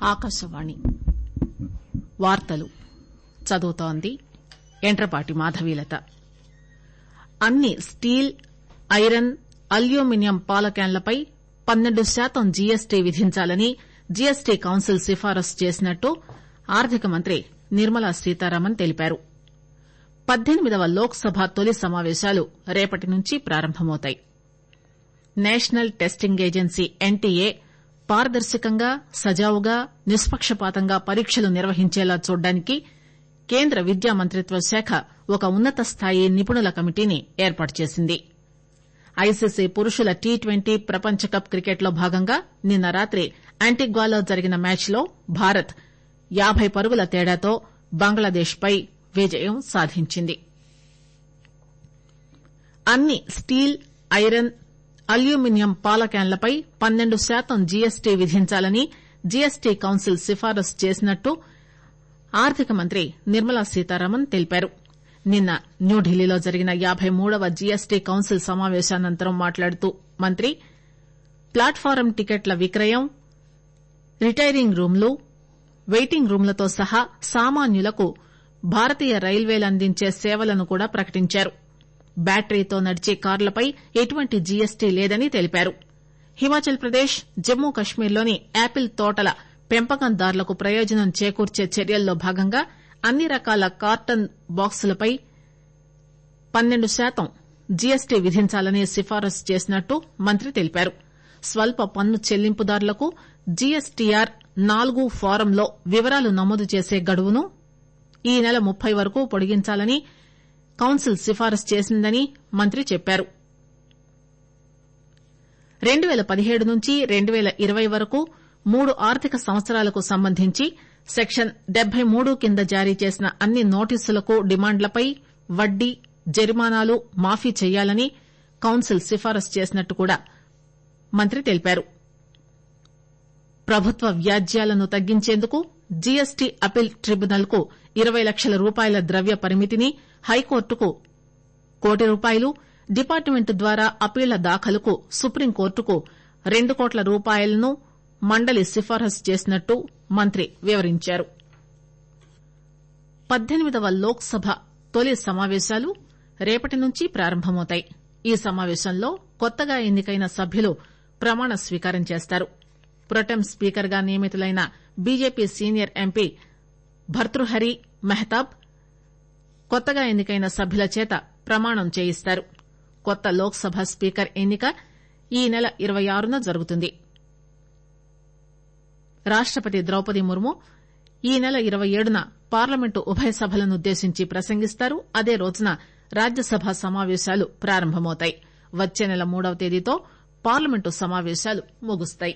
ఆకాశవాణి వార్తలు చదువుతోంది ఎంట్రపాటి మాధవీలత అన్ని స్టీల్ ఐరన్ అల్యూమినియం పాల క్యాన్లపై పన్నెండు శాతం జీఎస్టీ విధించాలని జీఎస్టీ కౌన్సిల్ సిఫారసు చేసినట్టు ఆర్థిక మంత్రి నిర్మలా సీతారామన్ తెలిపారు పద్దెనిమిదవ లోక్ సభ తొలి సమావేశాలు రేపటి నుంచి ప్రారంభమవుతాయి నేషనల్ టెస్టింగ్ ఏజెన్సీ ఎన్టీఏ పారదర్శకంగా సజావుగా నిష్పక్షపాతంగా పరీక్షలు నిర్వహించేలా చూడ్డానికి కేంద్ర విద్యా మంత్రిత్వ శాఖ ఒక ఉన్నత స్థాయి నిపుణుల కమిటీని ఏర్పాటు చేసింది ఐసీసీ పురుషుల టీ ట్వంటీ ప్రపంచ కప్ క్రికెట్లో భాగంగా నిన్న రాత్రి యాంటిగ్వాలో జరిగిన మ్యాచ్లో భారత్ యాబై పరుగుల తేడాతో బంగ్లాదేశ్ పై విజయం సాధించింది అన్ని స్టీల్ ఐరన్ అల్యూమినియం పాల క్యాన్లపై పన్నెండు శాతం జీఎస్టీ విధించాలని జీఎస్టీ కౌన్సిల్ సిఫారసు చేసినట్టు ఆర్థిక మంత్రి నిర్మలా సీతారామన్ తెలిపారు నిన్న న్యూఢిల్లీలో జరిగిన యాబై మూడవ జీఎస్టీ కౌన్సిల్ సమావేశానంతరం మాట్లాడుతూ మంత్రి ప్లాట్ఫారం టికెట్ల విక్రయం రిటైరింగ్ రూంలు వెయిటింగ్ రూంలతో సహా సామాన్యులకు భారతీయ రైల్వేలు అందించే సేవలను కూడా ప్రకటించారు బ్యాటరీతో నడిచే కార్లపై ఎటువంటి జీఎస్టీ లేదని తెలిపారు హిమాచల్ ప్రదేశ్ జమ్మూ కశ్మీర్లోని యాపిల్ తోటల పెంపకందారులకు ప్రయోజనం చేకూర్చే చర్యల్లో భాగంగా అన్ని రకాల కార్టన్ బాక్సులపై పన్నెండు శాతం జీఎస్టీ విధించాలని సిఫారసు చేసినట్టు మంత్రి తెలిపారు స్వల్ప పన్ను చెల్లింపుదారులకు జీఎస్టీఆర్ నాలుగు ఫారంలో వివరాలు నమోదు చేసే గడువును ఈ నెల ముప్పై వరకు పొడిగించాలని కౌన్సిల్ సిఫారసు చేసిందని మంత్రి చెప్పారు రెండు పేల పదిహేడు నుంచి రెండు పేల ఇరవై వరకు మూడు ఆర్థిక సంవత్సరాలకు సంబంధించి సెక్షన్ డెబ్బై మూడు కింద జారీ చేసిన అన్ని నోటీసులకు డిమాండ్లపై వడ్డీ జరిమానాలు మాఫీ చేయాలని కౌన్సిల్ సిఫారసు చేసినట్టు కూడా మంత్రి తెలిపారు ప్రభుత్వ వ్యాజ్యాలను తగ్గించేందుకు జీఎస్టీ అప్పీల్ ట్రిబ్యునల్ కు ఇరవై లక్షల రూపాయల ద్రవ్య పరిమితిని హైకోర్టుకు కోటి రూపాయలు డిపార్ట్మెంట్ ద్వారా అప్పీళ్ల దాఖలుకు సుప్రీంకోర్టుకు రెండు కోట్ల రూపాయలను మండలి సిఫారసు చేసినట్టు మంత్రి వివరించారు పద్దెనిమిదవ లోక్ సభ తొలి సమావేశాలు రేపటి నుంచి ప్రారంభమవుతాయి ఈ సమావేశంలో కొత్తగా ఎన్నికైన సభ్యులు ప్రమాణ స్వీకారం చేస్తారు ప్రొటెం స్పీకర్ గా నియమితులైన BJP senior MP Bhartruhari Mahtab కొత్తగా ఎన్నికైన సభ్యుల చేత ప్రమాణం చేయిస్తారు కొత్త లోక్ సభ స్పీకర్ ఎన్నిక ఈ నెల ఇరవై ఆరున జరుగుతుంది రాష్టపతి ద్రౌపది ముర్ము ఈ నెల ఇరవై ఏడున పార్లమెంటు ఉభయ సభలనుద్దేశించి ప్రసంగిస్తారు అదే రోజున రాజ్యసభ సమావేశాలు ప్రారంభమవుతాయి వచ్చే నెల మూడవ తేదీతో పార్లమెంటు సమావేశాలు ముగుస్తాయి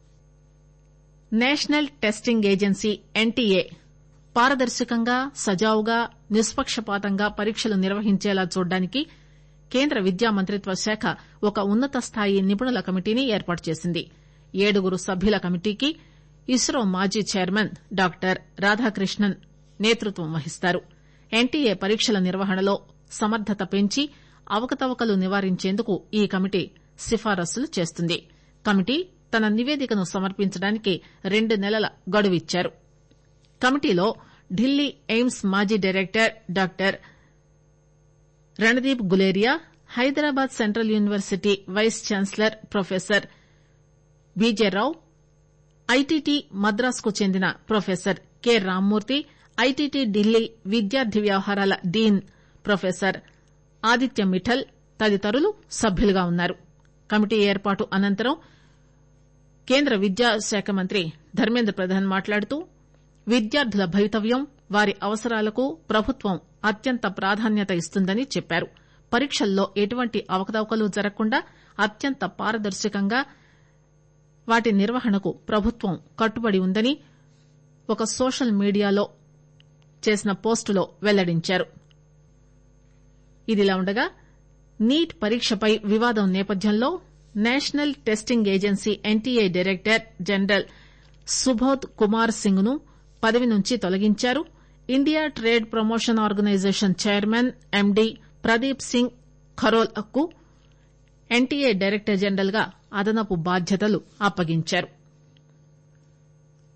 నేషనల్ టెస్టింగ్ ఏజెన్సీ ఎన్టీఏ పారదర్శకంగా సజావుగా నిష్పక్షపాతంగా పరీక్షలు నిర్వహించేలా చూడ్డానికి కేంద్ర విద్యా మంత్రిత్వ శాఖ ఒక ఉన్నత స్థాయి నిపుణుల కమిటీని ఏర్పాటు చేసింది ఏడుగురు సభ్యుల కమిటీకి ఇస్రో మాజీ చైర్మన్ డాక్టర్ రాధాకృష్ణన్ నేతృత్వం వహిస్తారు ఎన్టీఏ పరీక్షల నిర్వహణలో సమర్థత పెంచి అవకతవకలు నివారించేందుకు ఈ కమిటీ సిఫారసులు చేస్తుంది కమిటీ తన నివేదికను సమర్పించడానికి రెండు నెలల గడువిచ్చారు కమిటీలో ఢిల్లీ ఎయిమ్స్ మాజీ director doctor Randeep Guleria Hyderabad central university vice chancellor professor B J Rao IIT మద్రాసుకు చెందిన professor K Rammurthy IIT Delhi విద్యార్థి వ్యవహారాల డీన్ ప్రొఫెసర్ ఆదిత్య మిఠల్ తదితరులు సభ్యులుగా ఉన్నారు కమిటీ ఏర్పాటు అనంతరం కేంద్ర విద్యాశాఖ మంత్రి ధర్మేంద్ర ప్రధాన్ మాట్లాడుతూ విద్యార్థుల భవితవ్యం వారి అవసరాలకు ప్రభుత్వం అత్యంత ప్రాధాన్యత ఇస్తుందని చెప్పారు పరీక్షల్లో ఎటువంటి అవకతవకలు జరగకుండా అత్యంత పారదర్శకంగా వాటి నిర్వహణకు ప్రభుత్వం కట్టుబడి ఉందని ఒక సోషల్ మీడియాలో చేసిన పోస్టులో వెల్లడించారు ఇదిలా ఉండగా నీట్ పరీక్షపై వివాదం నేపథ్యంలో national testing agency NTA director general Subodh Kumar Singh ను పదవి నుంచి తొలగించారు India trade promotion organisation chairman MD Pradeep Singh Kharol కు ఎన్టీఏ డైరెక్టర్ జనరల్ గా అదనపు బాధ్యతలు అప్పగించారు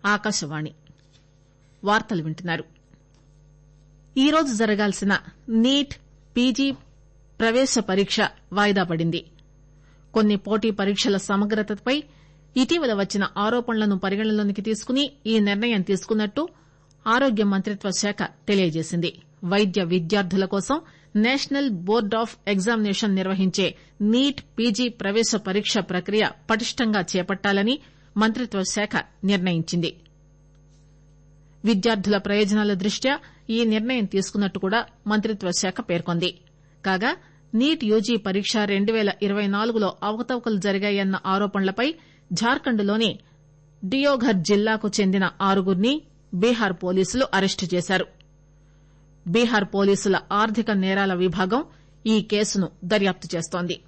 ఆకాశవాణి వార్తలు వింటున్నారు ఈరోజు జరగాల్సిన నీట్ పీజీ ప్రవేశ పరీక్ష వాయిదా పడింది కొన్ని పోటీ పరీక్షల సమగ్రతపై ఇటీవల వచ్చిన ఆరోపణలను పరిగణనలోకి తీసుకుని ఈ నిర్ణయం తీసుకున్నట్టు ఆరోగ్య మంత్రిత్వ శాఖ తెలియజేసింది వైద్య విద్యార్థుల కోసం నేషనల్ బోర్డ్ ఆఫ్ ఎగ్జామినేషన్ నిర్వహించే నీట్ పీజీ ప్రవేశ పరీక్ష ప్రక్రియ పటిష్టంగా చేపట్టాలని మంత్రిత్వ శాఖ నిర్ణయించింది విద్యార్థుల ప్రయోజనాల దృష్ట్యా ఈ నిర్ణయం తీసుకున్నట్టు కూడా మంత్రిత్వ శాఖ పేర్కొంది కాగా నీట్ యూజీ పరీక్ష రెండు పేల ఇరవై నాలుగులో అవకతవకలు జరిగాయన్న ఆరోపణలపై జార్ఖండ్ లోని డియోఘర్ జిల్లాకు చెందిన ఆరుగురిని బీహార్ పోలీసులు అరెస్టు చేశారు బీహార్ పోలీసుల ఆర్థిక నేరాల విభాగం ఈ కేసును దర్యాప్తు చేస్తోంది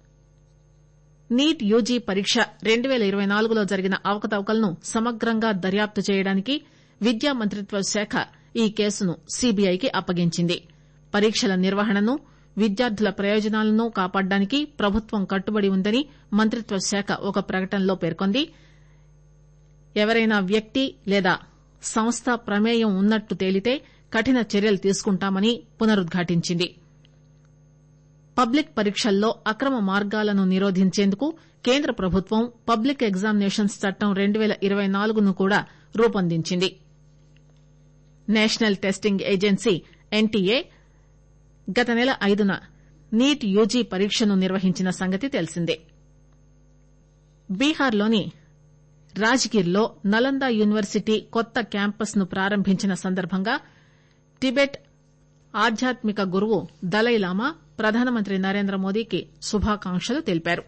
నీట్ యూజీ పరీక్ష రెండు పేల ఇరవై నాలుగులో జరిగిన అవకతవకలను సమగ్రంగా దర్యాప్తు చేయడానికి విద్యా మంత్రిత్వ శాఖ ఈ కేసును సీబీఐకి అప్పగించింది పరీక్షల నిర్వహణను విద్యార్థుల ప్రయోజనాలను కాపాడడానికి ప్రభుత్వం కట్టుబడి ఉందని మంత్రిత్వ శాఖ ఒక ప్రకటనలో పేర్కొంది ఎవరైనా వ్యక్తి లేదా సంస్థ ప్రమేయం ఉన్నట్టు తేలితే కఠిన చర్యలు తీసుకుంటామని పునరుద్ఘాటించింది పబ్లిక్ పరీక్షల్లో అక్రమ మార్గాలను నిరోధించేందుకు కేంద్ర ప్రభుత్వం పబ్లిక్ ఎగ్జామినేషన్స్ చట్టం రెండు పేల ఇరవై నాలుగును కూడా రూపొందించింది నేషనల్ టెస్టింగ్ ఏజెన్సీ ఎన్టీఏ గత నెల ఐదున నీట్ యూజీ పరీక్షను నిర్వహించిన సంగతి తెలిసిందే బీహార్లోని రాజ్గిర్ లో నలంద యూనివర్సిటీ కొత్త క్యాంపస్ ను ప్రారంభించిన సందర్భంగా టిబెట్ ఆధ్యాత్మిక గురువు దలైలామా ప్రధానమంత్రి నరేంద్రమోదీకి శుభాకాంక్షలు తెలిపారు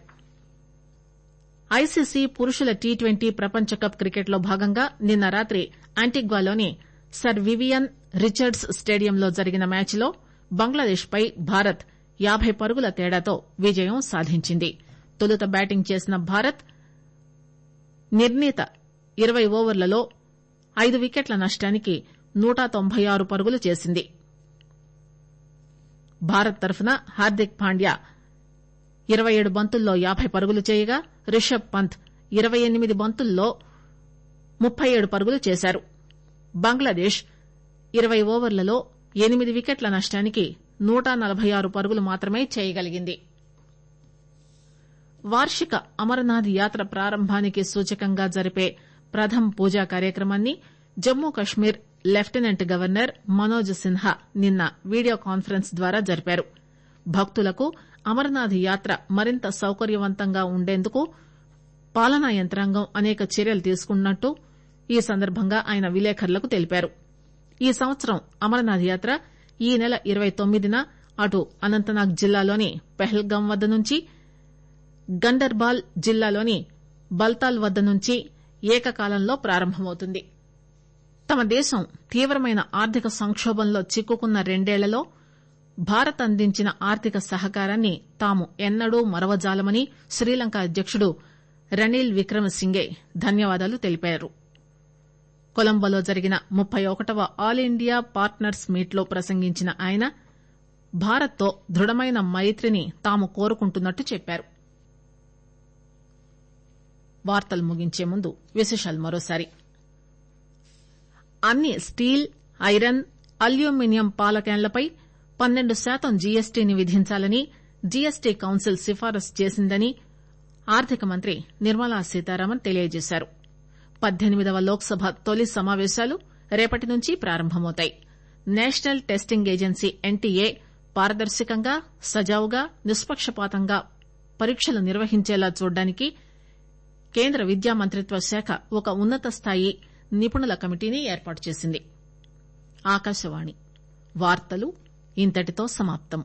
ఐసీసీ పురుషుల టీ ట్వంటీ ప్రపంచ కప్ క్రికెట్ లో భాగంగా నిన్న రాత్రి ఆంటిగ్వాలోని సర్ వివియన్ రిచర్డ్స్ స్టేడియంలో జరిగిన మ్యాచ్ లో బంగ్లాదేశ్ పై భారత్ యాబై పరుగుల తేడాతో విజయం సాధించింది తొలుత బ్యాటింగ్ చేసిన భారత్ నిర్ణీత ఇరవై ఓవర్లలో ఐదు వికెట్ల నష్టానికి నూట తొంభై ఆరు పరుగులు చేసింది భారత్ తరఫున హార్దిక్ పాండ్యా ఇరవై ఏడు బంతుల్లో యాబై పరుగులు చేయగా రిషబ్ పంత్ ఇరవై ఎనిమిది బంతుల్లో ముప్పై ఏడు పరుగులు చేశారు బంగ్లాదేశ్ ఇరవై ఓవర్లలో ఎనిమిది వికెట్ల నష్టానికి నూట నలబై ఆరు పరుగులు మాత్రమే చేయగలిగింది వార్షిక అమరనాథ్ యాత్ర ప్రారంభానికి సూచకంగా జరిపే ప్రథమ్ పూజా కార్యక్రమాన్ని జమ్మూ కశ్మీర్ లెప్టినెంట్ గవర్నర్ మనోజ్ సిన్హా నిన్న వీడియో కాన్ఫరెన్స్ ద్వారా జరిపారు భక్తులకు అమరనాథ్ యాత్ర మరింత సౌకర్యవంతంగా ఉండేందుకు పాలనా యంత్రాంగం అనేక చర్యలు తీసుకున్నట్టు ఈ సందర్భంగా ఆయన విలేకరులకు తెలిపారు ఈ సంవత్సరం అమరనాథ్ యాత్ర ఈ నెల ఇరవై తొమ్మిదిన అటు అనంతనాగ్ జిల్లాలోని పెహల్గాం వద్ద నుంచి గండర్బాల్ జిల్లాలోని బల్తాల్ వద్ద నుంచి ఏకకాలంలో ప్రారంభమవుతుంది తమ దేశం తీవ్రమైన ఆర్థిక సంకోభంలో చిక్కుకున్న రెండేళ్లలో భారత్ అందించిన ఆర్థిక సహకారాన్ని తాము ఎన్నడూ మరవజాలమని శ్రీలంక అధ్యకుడు రనిల్ విక్రమసింగే ధన్యవాదాలు తెలిపారు కొలంబోలో జరిగిన ముప్పై ఒకటవ ఆల్ ఇండియా పార్ట్నర్స్ మీట్ లో ప్రసంగించిన ఆయన భారత్ తో దృఢమైన మైత్రిని తాము కోరుకుంటున్నట్టు చెప్పారు వార్తలు ముగించే ముందు విశేషాలు మరోసారి అన్ని స్టీల్ ఐరన్ అల్యూమినియం పాల క్యాన్లపై పన్నెండు శాతం జీఎస్టీని విధించాలని జీఎస్టీ కౌన్సిల్ సిఫారసు చేసిందని ఆర్థిక మంత్రి నిర్మలా సీతారామన్ తెలియజేశారు పద్దెనిమిదవ లోక్సభ తొలి సమావేశాలు రేపటి నుంచి ప్రారంభమవుతాయి నేషనల్ టెస్టింగ్ ఏజెన్సీ ఎన్టీఏ పారదర్శకంగా సజావుగా నిష్పక్షపాతంగా పరీక్షలు నిర్వహించేలా చూడడానికి కేంద్ర విద్యా మంత్రిత్వ శాఖ ఒక ఉన్నత స్థాయి నిపుణుల కమిటీని ఏర్పాటు చేసింది ఆకాశవాణి వార్తలు ఇంతటితో సమాప్తం